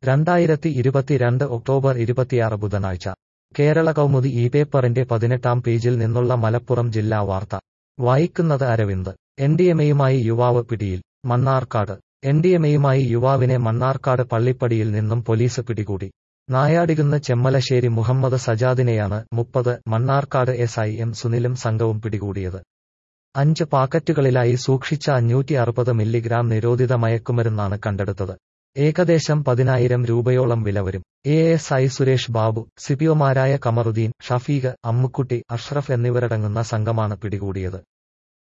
രണ്ടായിരത്തി ഇരുപത്തിരണ്ട് ഒക്ടോബർ ഇരുപത്തിയാറ് ബുധനാഴ്ച കേരള കൗമുദി ഈ പേപ്പറിന്റെ പതിനെട്ടാം പേജിൽ നിന്നുള്ള മലപ്പുറം ജില്ലാ വാർത്ത വായിക്കുന്നത് അരവിന്ദ് എൻഡിഎംഎയുമായി യുവാവ് പിടിയിൽ മണ്ണാർക്കാട് എൻഡിഎംഎയുമായി യുവാവിനെ മണ്ണാർക്കാട് പള്ളിപ്പടിയിൽ നിന്നും പോലീസ് പിടികൂടി നായാടികുന്ന് ചെമ്മലശ്ശേരി മുഹമ്മദ് സജാദിനെയാണ് മുപ്പത് മണ്ണാർക്കാട് എസ് ഐ എം സുനിലും സംഘവും പിടികൂടിയത് അഞ്ച് പാക്കറ്റുകളിലായി സൂക്ഷിച്ച അഞ്ഞൂറ്റി അറുപത് മില്ലിഗ്രാം നിരോധിത മയക്കുമരുന്നാണ് കണ്ടെടുത്തത് ഏകദേശം പതിനായിരം രൂപയോളം വില വരും A S I Suresh Babu സിപിഒമാരായ കമറുദ്ദീൻ ഷഫീഖ് അമ്മുക്കുട്ടി അഷ്റഫ് എന്നിവരടങ്ങുന്ന സംഘമാണ് പിടികൂടിയത്